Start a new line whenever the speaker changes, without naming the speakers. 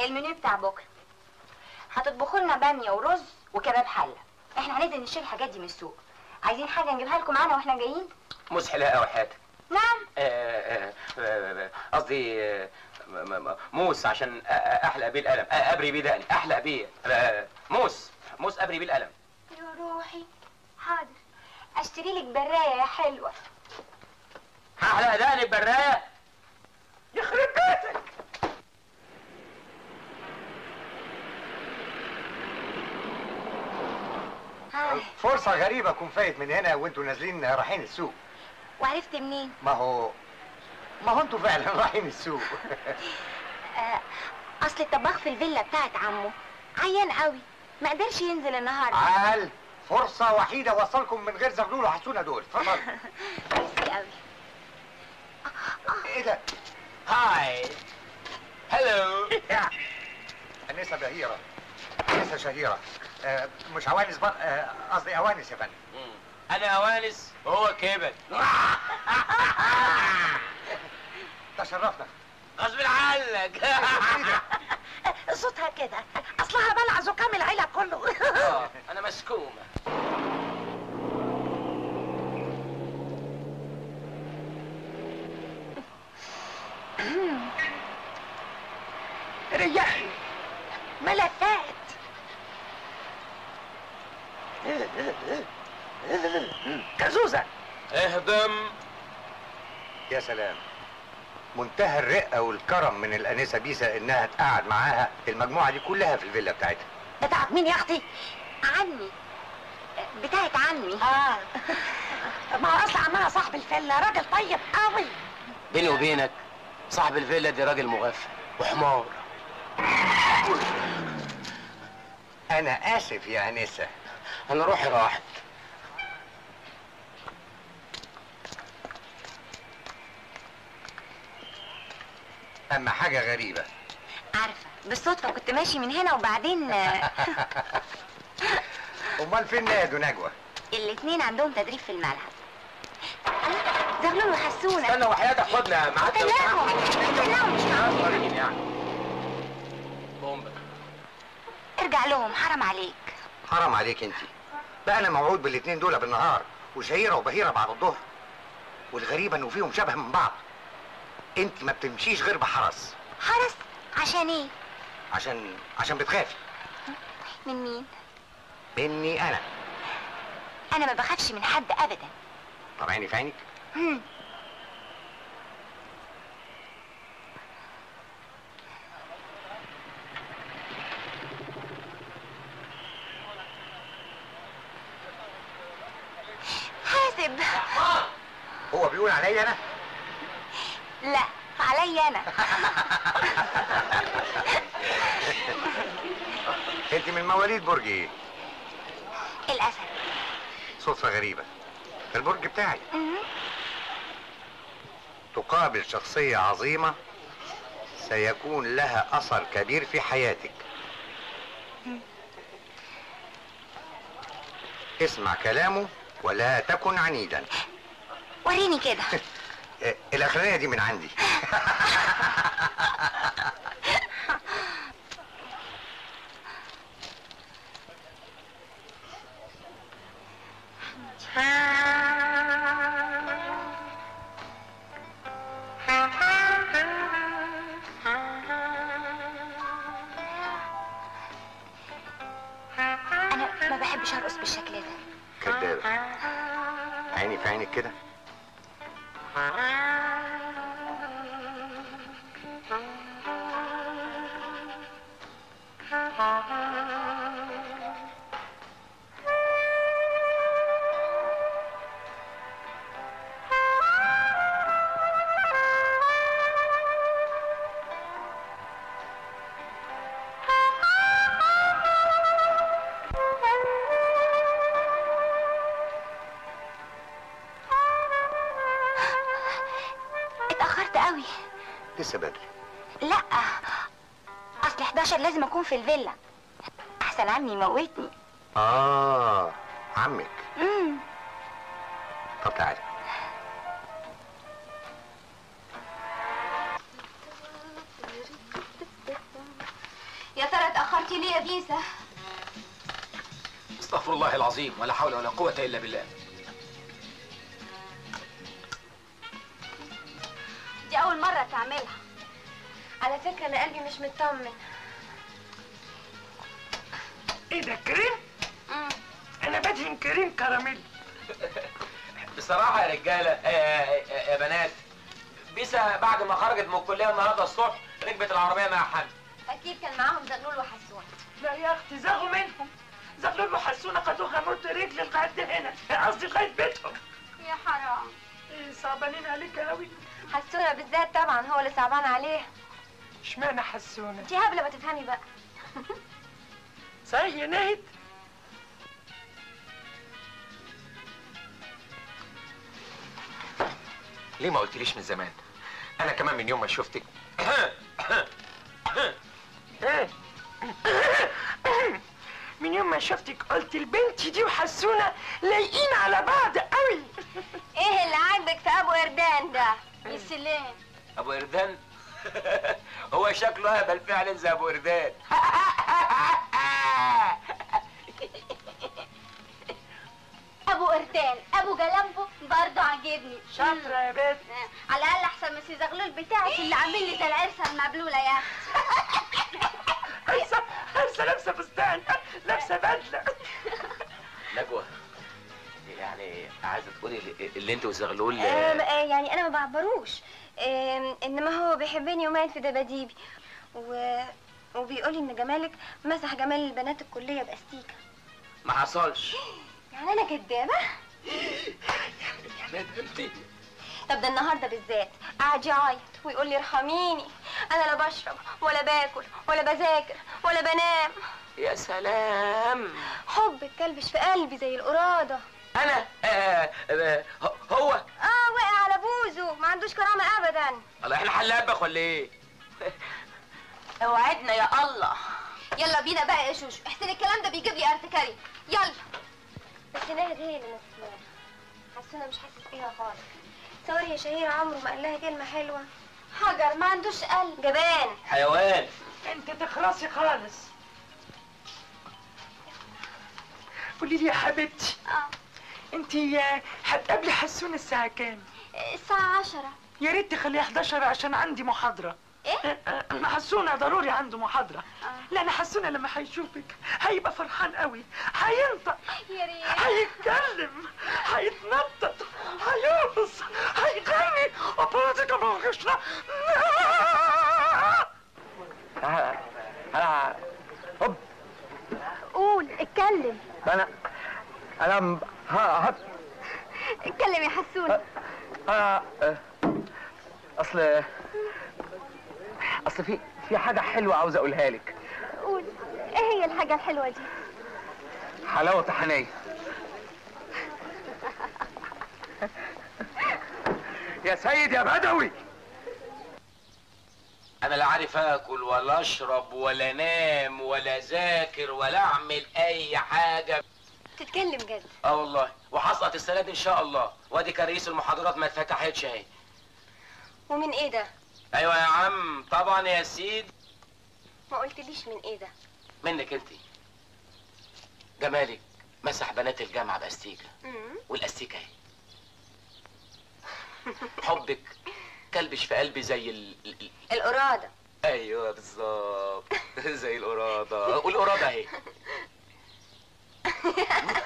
المنيو بتاع بكره هتطبخوا لنا باميه ورز وكباب حله احنا هننزل نشتري الحاجات دي من السوق عايزين حاجه نجيبها لكم معانا واحنا جايين
مسحلة قوي حياتك
نعم
آه، آه، آه، قصدي آه، م- م- موس عشان أ- أ- احلق بيه القلم آه، ابري بيه دقني احلق بيه آه، موس موس ابري بيه القلم
يا روحي حاضر اشتري لك برايه يا حلوه
هحلق دقني ببرايه يخرب بيتك
هاي
فرصة غريبة أكون فايت من هنا وأنتوا نازلين رايحين السوق
وعرفت منين
ما هو ما هو أنتوا فعلا رايحين السوق
آه، اصل الطباخ في الفيلا بتاعت عمه عيان قوي ما قدرش ينزل النهارده
عال فرصة وحيدة وصلكم من غير زغلول وحسونة دول اتفضل
ميرسي قوي
إيه ده؟
هاي هلو
أنسة بهيرة أنسة شهيرة آه مش عوانس بقى آه، قصدي أوانس يا فندم
انا اوانس وهو كبد
تشرفنا
غصب عنك
صوتها كده اصلها بلع زكام العيله كله
آه، انا مسكومه
ريحي ملفات كزوزه
اهضم
يا سلام منتهى الرقة والكرم من الأنسة بيسا إنها تقعد معاها المجموعة دي كلها في الفيلا بتاعتها
بتاعت مين يا اختي
عمي آه، بتاعت عمي
اه ما هو اصل عمها صاحب الفيلا راجل طيب قوي
بيني وبينك صاحب الفيلا دي راجل مغفل وحمار
أنا آسف يا أنسة
انا روحي راحت
أما حاجة غريبة
عارفه بالصدفه كنت ماشي من هنا وبعدين آه،
أمال فين ناد ونجوى؟
الاتنين عندهم تدريب في الملعب آه، زغلول وحسونه
استنى وحياتك خدنا معاك لو
استناهم
سمحت.
استناهم مش معقول.
وريني يعني بومبا
ارجع لهم حرام عليك
حرام عليك أنت بقى أنا موعود بالاتنين دول بالنهار وشهيرة وبهيرة بعد الظهر والغريبة إنه فيهم شبه من بعض أنت ما بتمشيش غير بحرس
حرس عشان ايه
عشان عشان بتخافي
من مين
مني أنا
انا ما بخافش من حد ابدا
طب عيني في عينك
هم. حاسب
هو بيقول عليا أنا
لا عليا انا
أنت من مواليد برج إيه؟
الاسد
صدفة غريبة البرج بتاعي
مهم.
تقابل شخصية عظيمة سيكون لها أثر كبير في حياتك اسمع كلامه ولا تكن عنيدا
وريني كده
آه، الأخرانية دي من عندي
انا ما بحبش ارقص بالشكل ده
كدابة عيني في عينك كده
اتاخرت قوي
لسه بدري
لا اصل 11 لازم اكون في الفيلا احسن عمي يموتني
آه عمك
امم
طب تعالي
عملتي ليه يا فيسا
استغفر الله العظيم ولا حول ولا قوة إلا بالله
دي اول مرة تعملها
على فكرة أنا قلبي مش مطمن
ايه ده كريم؟ انا بدهن كريم كراميل
بصراحة يا رجالة آه، آه، يا بنات بيسا بعد ما خرجت من الكلية النهاردة الصبح ركبت العربية مع حد
اكيد كان معاهم زغلول وحسون
لا يا اختي زغوا منهم زغلول وحسونة خدوها مرت رجل لغايه هنا قصدي لغايه بيتهم
يا حرام
إيه صعبانين عليك قوي
حسونة بالذات طبعا هو اللي صعبان عليه
اشمعنى حسونة
انتي هبلة ما تفهمي بقى
صحيح يا نهد
ليه ما قلتليش من زمان انا كمان من يوم ما شفتك
إيه؟ من يوم ما شفتك قلت البنت دي وحسونة لايقين على بعض قوي
ايه اللي عاجبك في ابو اردان ده
يا سلام
ابو اردان هو شكله هبل فعلا زي ابو اردان
ابو قردان ابو جلامبو برضه عاجبني
شاطرة يا بنت
على الاقل احسن من سي زغلول بتاعك اللي عامل لي زي العرسه المبلوله يا
لابسة لابسة لابسة فستان لابسة بدلة
نجوى يعني عايزه تقولي اللي- اللي انت وزغلول
آم، آه، يعني انا ما بعبروش آم، انما هو بيحبني ومايل في دباديبي و... وبيقولي ان جمالك مسح جمال البنات الكلية باستيكة
ما حصلش
يعني انا كدابة
يا ندمتي
طب ده النهارده بالذات قاعد يعيط ويقول لي ارحميني انا لا بشرب ولا باكل ولا بذاكر ولا بنام
يا سلام
حب الكلبش في قلبي زي القرادة
انا آه آه هو
اه وقع على بوزه ما عندوش كرامة ابدا
الله احنا حلابك ولا ايه
اوعدنا يا الله يلا بينا بقى يا شوشو احسن الكلام ده بيجيب لي ارتكاري يلا
بس ناهد هي اللي مسؤولة حسونة مش حاسس بيها خالص تصوري يا شهيرة عمره ما قال لها كلمة حلوة
حجر ما عندوش قلب
جبان
حيوان
انت تخلصي خالص قولي لي يا حبيبتي
اه
انت هتقابلي حسون الساعة كام؟
الساعة عشرة
يا ريت تخليها 11 عشان عندي محاضرة
ايه؟
أه، حسونة ضروري عنده محاضرة
آه.
لأن حسونة لما هيشوفك هيبقى فرحان قوي هينطق
يا ريت
هيتكلم هيتنطط هيرقص هيغني أبوتك موغشنا
انا هوب
قول اتكلم
انا انا م- ها هب
اتكلم يا حسون
انا آه، اصل اصل في في حاجه حلوه عاوز اقولها لك
قول ايه هي الحاجة الحلوة دي
حلاوه طحينيه يا سيد يا بدوي
انا لا عارف اكل ولا اشرب ولا انام ولا اذاكر ولا اعمل اي حاجه
تتكلم جد
اه والله وحصلت السنه دي ان شاء الله وادي كرئيس المحاضرات ما اتفتحتش اهي
ومن ايه ده
ايوه يا عم طبعا يا سيدي
ما قلتليش من ايه ده
منك انت جمالك مسح بنات الجامعه باستيكه
مم.
والاستيكه اهي حبك كلبش في قلبي زي ال... ال- ال-
القرادة
ايوه بالظبط زي القراده والقراده اهي